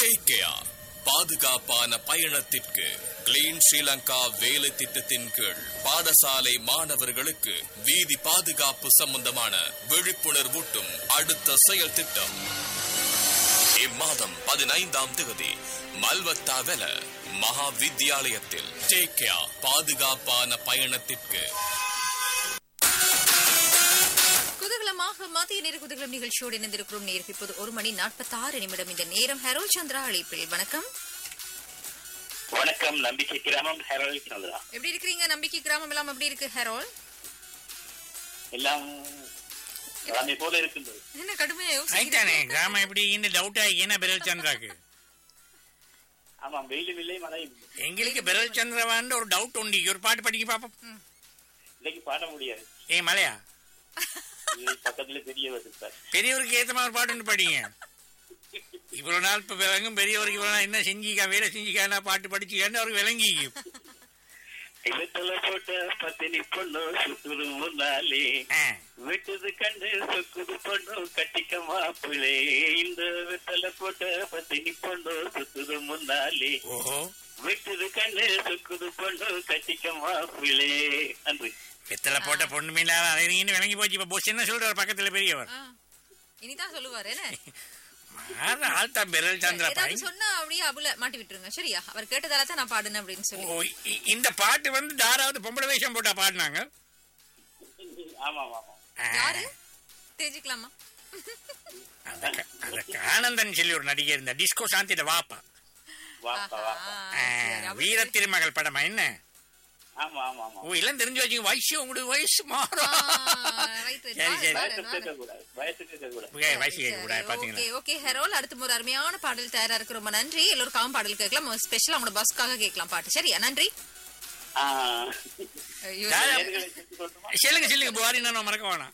Take care பாதுகாப்பான பயணத்திற்கு clean Sri Lanka வேலை திட்டத்தின் கீழ் பாடசாலை மாணவர்களுக்கு வீதி பாதுகாப்பு சம்பந்தமான விழிப்புணர்வூட்டும் அடுத்த செயல் திட்டம் இம்மாதம் பதினைந்தாம் தேதி மல்வத்தா வெல மகா வித்யாலயத்தில் டேக் கேர் பாதுகாப்பான பயணத்திற்கு குதூகலமாக மதிய நேர குதூகலம் நிகழ்ச்சியோடு இணைந்திருக்கிறோம் நேருக்கு இப்போது ஒரு மணி நாற்பத்தி ஆறு நிமிடம் இந்த நேரம் ஹெரோல் சந்திரா அழைப்பில் வணக்கம் வணக்கம் நம்பிக்கை கிராமம் ஹெரோல் சந்திரா எப்படி இருக்கிறீங்க நம்பிக்கை கிராமம் எல்லாம் எப்படி இருக்கு ஹெரோல் எல்லாம் எல்லாமே போல இருக்கின்றது என்ன கடுமையா ஆயிட்டானே யோசிக்கிறீங்க? கிராமம் எப்படி இந்த டவுட் ஆகி என்ன பெரல் சந்திராக்கு ஆமாம் வெயிலும் இல்லை மழையும் இல்லை. எங்களுக்கு பெரல் சந்திரவான்னு ஒரு டவுட் உண்டு ஒரு பாட்டு படிக்க பாப்போம் இன்னைக்கு பாட முடியாது ஏ மலையா இது பக்கத்துல பெரிய வருது சார் பெரியவருக்கு ஏத்த மாதிரி பாட்டு ஒன்று படிங்க இவ்வளவு நாள் இப்ப விளங்கும் பெரியவருக்கு இவ்வளவு நாள் என்ன செஞ்சிக்கா வேலை செஞ்சிக்கா பாட்டு படிச்சுக்கான்னு அவருக்கு விளங்கிக்கும் இவத்துல போட்ட பத்தினி பொண்ணு சுத்துரு முன்னாலே ஆ, விட்டது கண்டு சொக்குது பொண்ணு கட்டிக்க மாப்பிளே இந்த வெத்தல போட்ட பத்தினி பொண்ணு சுத்துது முன்னாலே ஓஹோ விட்டது கண்டு சொக்குது பொண்ணு கட்டிக்க மாப்பிளே நன்றி வெத்தலை போட்ட பொண்ணு மீன் அதைன்னு விளங்கி போச்சு இப்ப பொஸ் என்ன சொல்றாரு பக்கத்துல பெரியவர் ஆ, இனிதான் சொல்லுவாரு என்ன மாற ஆள் தான் பெரல் சந்திரா ஏதாவது பாய் சொன்னா அப்படியே அபுல மாட்டி விட்டுருங்க சரியா அவர் கேட்டதால தான் நான் பாடுனேன் அப்படின்னு சொல்லி ஓ, இ- இந்த பாட்டு வந்து தாராவது பொம்பளை வேஷம் போட்டா பாடினாங்க ஆமா ஆமா ஆமா ஆ, யாரு தெரிஞ்சுக்கலாமா அந்த க- அந்த ஆனந்தன் சொல்லி ஒரு நடிகை இருந்தா டிஸ்கோ சாந்திட வாப்பா வாப்பா வாப்பா ஆஹா, ஆ, சரி, அவரு- வீர திருமகள் படமா என்ன ஆமா ஆமா ஆமா ஓ எல்லாம் தெரிஞ்சு வச்சுங்க வயசு உங்களுக்கு வயசு ஆ, மாறும் right, right. சரி, சரி. வாரேன், வயசு வாரேன். கேட்க கூடாது வயசு கேட்க கூடாது ஏய், வயசு கேட்க கூடாது சரி, பாத்தீங்களா ஓகே ஓகே ஹெரோல் அடுத்த ஒரு அருமையான பாடல் தயாரா இருக்கு ரொம்ப நன்றி எல்லோருக்காகவும் பாடல் கேட்கலாம் ஸ்பெஷலா உங்களோட பஸ்க்காக கேட்கலாம் பாட்டு சரியா நன்றி ஆ. ஐயோ, யாரு? நேர்களை செஞ்சு கொண்டுமா? சொல்லுங்க சொல்லுங்க புகாரி நான் மறக்க வேணாம்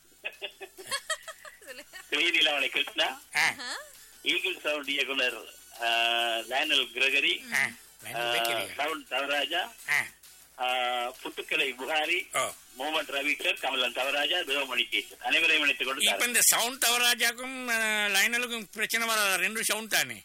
கிரீனில அவனை கிருஷ்ணா ஆ, ஈகிள் சவுண்ட் இயக்குனர் ஆ, லேனல் கிரகரி ஆ, ஆ, லைன்ல வைக்கிறீங்க. சவுண்ட் தவராஜா ஆ, ஆ, புத்துக்கலை புகாரி ஓ முகமது ரவிக்கர் கமலன் தவராஜா தேவமணி கேசன் அனைவரையும் இணைத்துக் கொண்டு இப்ப இந்த சவுண்ட் தவராஜாக்கும் அஹ், லைனலுக்கும் பிரச்சனை வராத ரெண்டு சவுண்ட் தானே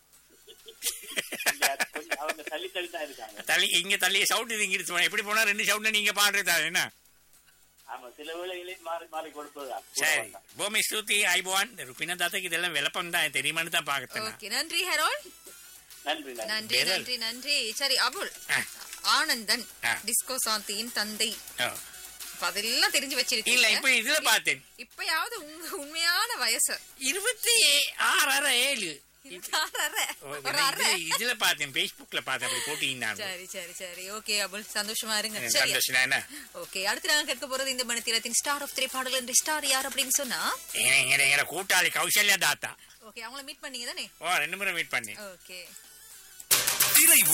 இந்த கொஞ்சம் அவங்க தள்ளி தள்ளி தான் இருக்காங்க தள்ளி இங்க தள்ளி சவுண்ட் இது இங்கிட்டு போனா எப்படி போனா ரெண்டு சவுண்ட் நீங்க பாடுறதா என்ன ஆமா சில வேளைகளில் மாறி மாறி கொடுப்பதுதான் சரி பூமி ஸ்ருதி ஐபோன் ருப்பினா தாத்தாக்கு இதெல்லாம் விளப்பம் தான் தெரியுமான்னு தான் பாக்கத்தேன் ஓகே நன்றி ஹெரோல் நன்றி நன்றி நன்றி பெரல். நன்றி நன்றி சரி அபுல் ஆ. ஆனந்தன் ஆ. டிஸ்கோ சாந்தியின் தந்தை ஓ. இப்ப அதெல்லாம் தெரிஞ்சு இல்ல வச்சிருக்கீங்க இப்ப இதுல பார்த்தேன் இப்பயாவது உங்க உண்மையான வயசு இருபத்தி ஆறு அரை ஏழு அரை, அரை. ஓ, ஒரு நான் அரை. இதுல- இதுல பார்த்தேன் பேஸ்புக்ல பார்த்தேன் அப்படி போட்டீங்கன்னா சரி சரி சரி ஓகே அபுல் சந்தோஷமா இருங்க சரியா சந்தோஷம் என்ன ஓகே அடுத்து நாங்க கேட்க போறது இந்த மணித்திரத்தின் ஸ்டார் ஆஃப் திரைப்பாடல் என்ற ஸ்டார் யார் அப்படின்னு சொன்னா எங்க எங்க- எங்க கூட்டாளி கௌசல்யா தாத்தா ஓகே அவங்கள மீட் பண்ணீங்க தானே ஓ ரெண்டு முறை மீட் பண்ணி ஓகே திரை